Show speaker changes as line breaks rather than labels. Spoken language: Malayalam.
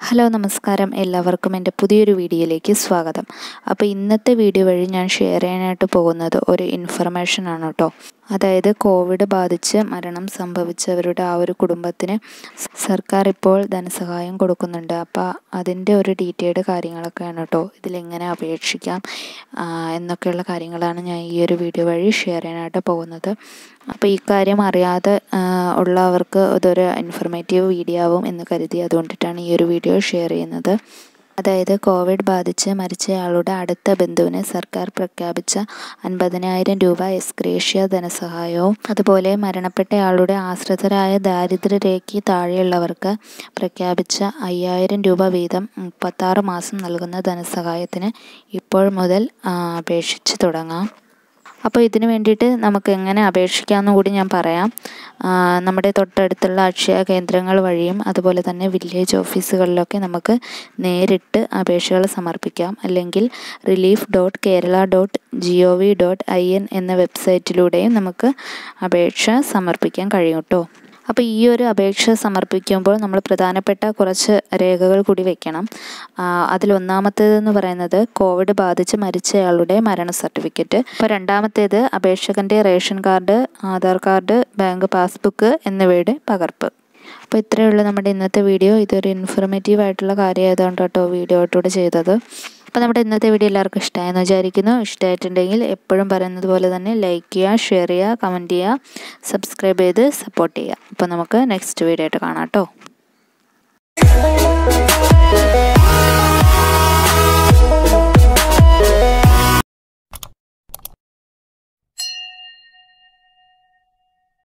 ഹലോ നമസ്കാരം എല്ലാവർക്കും എൻ്റെ പുതിയൊരു വീഡിയോയിലേക്ക് സ്വാഗതം അപ്പോൾ ഇന്നത്തെ വീഡിയോ വഴി ഞാൻ ഷെയർ ചെയ്യാനായിട്ട് പോകുന്നത് ഒരു ഇൻഫർമേഷൻ ആണ് കേട്ടോ അതായത് കോവിഡ് ബാധിച്ച് മരണം സംഭവിച്ചവരുടെ ആ ഒരു കുടുംബത്തിന് സർക്കാർ ഇപ്പോൾ ധനസഹായം കൊടുക്കുന്നുണ്ട് അപ്പോൾ അതിൻ്റെ ഒരു ഡീറ്റെയിൽഡ് കാര്യങ്ങളൊക്കെയാണ് കേട്ടോ ഇതിലെങ്ങനെ അപേക്ഷിക്കാം ആ, എന്നൊക്കെയുള്ള കാര്യങ്ങളാണ് ഞാൻ ഈ ഒരു വീഡിയോ വഴി ഷെയർ ചെയ്യാനായിട്ട് പോകുന്നത് അപ്പോൾ ഈ കാര്യം അറിയാതെ ആ, ഉള്ളവർക്ക് ഇതൊരു ഇൻഫർമേറ്റീവ് വീഡിയോ ആവും എന്ന് കരുതി അതുകൊണ്ടിട്ടാണ് ഈ ഒരു വീഡിയോ ഷെയർ ചെയ്യുന്നത് അതായത് കോവിഡ് ബാധിച്ച് മരിച്ചയാളുടെ അടുത്ത ബന്ധുവിന് സർക്കാർ പ്രഖ്യാപിച്ച അൻപതിനായിരം രൂപ എക്സ്ഗ്രേഷ്യ ധനസഹായവും അതുപോലെ മരണപ്പെട്ടയാളുടെ ആശ്രിതരായ ദാരിദ്ര്യരേഖയ്ക്ക് താഴെയുള്ളവർക്ക് പ്രഖ്യാപിച്ച അയ്യായിരം രൂപ വീതം മുപ്പത്താറ് മാസം നൽകുന്ന ധനസഹായത്തിന് ഇപ്പോൾ മുതൽ ആ, അപേക്ഷിച്ച് തുടങ്ങാം അപ്പോൾ ഇതിന് വേണ്ടിയിട്ട് നമുക്ക് എങ്ങനെ അപേക്ഷിക്കാമെന്ന് കൂടി ഞാൻ പറയാം ആ, നമ്മുടെ തൊട്ടടുത്തുള്ള അക്ഷയ കേന്ദ്രങ്ങൾ വഴിയും അതുപോലെ തന്നെ വില്ലേജ് ഓഫീസുകളിലൊക്കെ നമുക്ക് നേരിട്ട് അപേക്ഷകൾ സമർപ്പിക്കാം അല്ലെങ്കിൽ relief dot Kerala dot G O V dot I N എന്ന വെബ്സൈറ്റിലൂടെയും നമുക്ക് അപേക്ഷ സമർപ്പിക്കാൻ കഴിയും കേട്ടോ അപ്പോൾ ഈ ഒരു അപേക്ഷ സമർപ്പിക്കുമ്പോൾ നമ്മൾ പ്രധാനപ്പെട്ട കുറച്ച് രേഖകൾ കൂടി വെക്കണം ആ, അതിലൊന്നാമത്തേതെന്ന് പറയുന്നത് കോവിഡ് ബാധിച്ച് മരിച്ചയാളുടെ മരണ സർട്ടിഫിക്കറ്റ് അപ്പോൾ രണ്ടാമത്തേത് അപേക്ഷകൻ്റെ ration card Aadhaar card bank passbook എന്നിവയുടെ പകർപ്പ് അപ്പോൾ ഇത്രയേ ഉള്ളൂ നമ്മുടെ ഇന്നത്തെ വീഡിയോ ഇതൊരു ഇൻഫോർമേറ്റീവ് ആയിട്ടുള്ള കാര്യമായതുകൊണ്ട് കേട്ടോ വീഡിയോ ആയിട്ടൂടെ ചെയ്തത് അപ്പോൾ നമ്മുടെ ഇന്നത്തെ വീഡിയോ എല്ലാവർക്കും ഇഷ്ടമായെന്ന് വിചാരിക്കുന്നു ഇഷ്ടമായിട്ടുണ്ടെങ്കിൽ എപ്പോഴും പറയുന്നത് പോലെ തന്നെ ലൈക്ക് ചെയ്യുക ഷെയർ ചെയ്യുക കമൻറ്റ് ചെയ്യുക സബ്സ്ക്രൈബ് ചെയ്ത് സപ്പോർട്ട് ചെയ്യുക അപ്പോൾ നമുക്ക് നെക്സ്റ്റ് വീഡിയോ ആയിട്ട് കാണാം കേട്ടോ